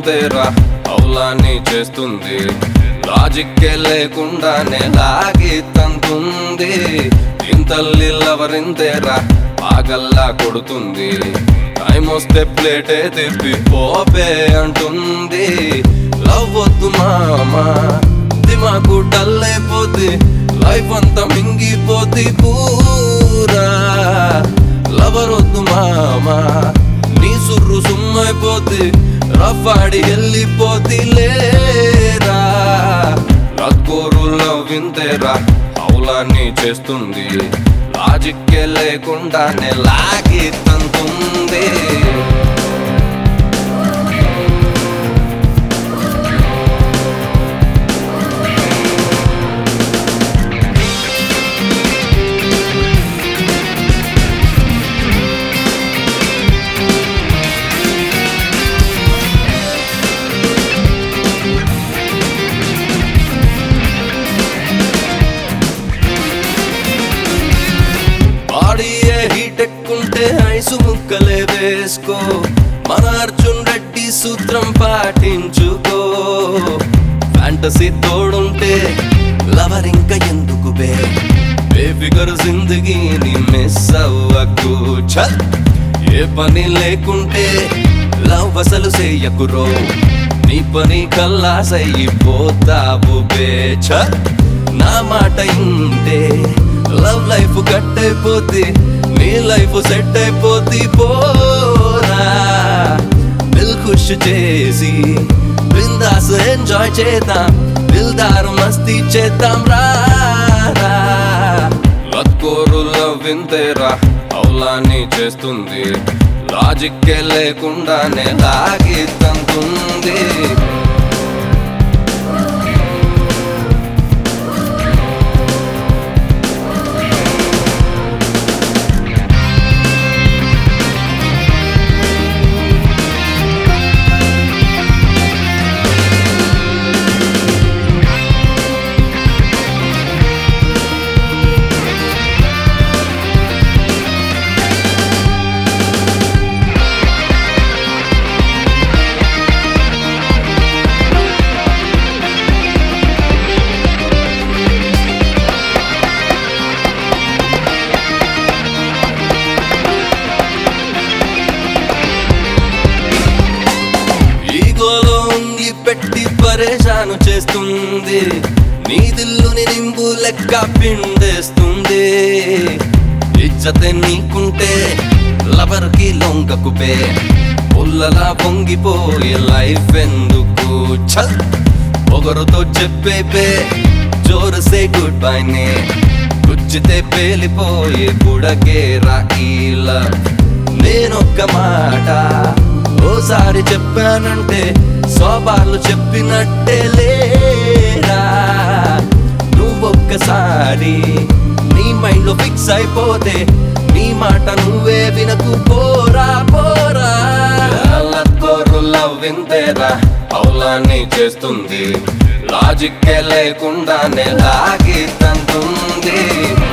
వింతేరా అవులాన్ని చేస్తుంది లాజిక్కే లేకుండానే లాగి తంతుంది ఇంతల్లి లవరింతేరా పాగల్లా కొడుతుంది టైం వస్తే ప్లేటే తిప్పి పోపే అంటుంది లవ్ వద్దు మామా దిమాకు డల్ అయిపోద్ది లైఫ్ అంతా మింగిపోద్ది పూరా లవర్ వద్దు మామా నీ సుర్రు సుమ్మైపోద్ది రఫాడి వెళ్ళిపోద్ది లేరా రక్కోరు లవ్ వింతేరా అవులాన్ని చేస్తుంది లాజిక్కే లేకుండానే లాగి తంతుంది బాడీయే హీట్ ఎక్కుంటే ఐసు ముక్కలే వేసుకో మన అర్జున్ రెడ్డి సూత్రం పాటించుకో ఫ్యాంటసీ తోడుంటే లవర్ ఇంకా ఎందుకు బే బే ఫిగర్ జిందగీని మిస్ అవ్వకు చల్ ఏ పని లేకుంటే లవ్ అసలు చెయ్యకురో నీ పని కల్లాసైపోతావు బే చల్ నా మాట ఇంటే లవ్ లైఫ్ కట్ అయిపోద్ది నీ లైఫ్ సెట్ అయిపోద్ది పోరా దిల్ ఖుష్ చేసి బిందాస్ ఎంజాయ్ చేద్దాం దిల్దారు మస్తీ చేద్దాం రా లత్కోరు లవ్ వింతేరా అవులాన్ని చేస్తుంది లాజిక్కే లేకుండానే లాగి తంతుంది ఈగోలో ఉంగి పెట్టి పరేషాను చేస్తుంది నీ దిల్లుని నింబు లెక్క పిండేస్తుంది ఇజ్జతే నీకుంటే లవర్ కి లొంగకు పే పుల్లలా పొంగిపోయే లైఫ్ ఎందుకు చల్ పొగరుతో చెప్పే పే జోరు సే గుడ్ బై నే గుచ్చితే పేలిపోయే బుడకే రాయిల నేనొక్క మాట ఓసారి చెప్పానంటే సోబాలు చెప్పినట్టే లేరా నువ్వొక్కసారి నీ మైండ్ లో ఫిక్స్ అయిపోతే నీ మాట నువ్వే వినకు పోరా పోరా లత్కోరు లవ్ వింతేరా అవులాన్ని చేస్తుంది లాజిక్కే లేకుండానే లాగి తంతుంది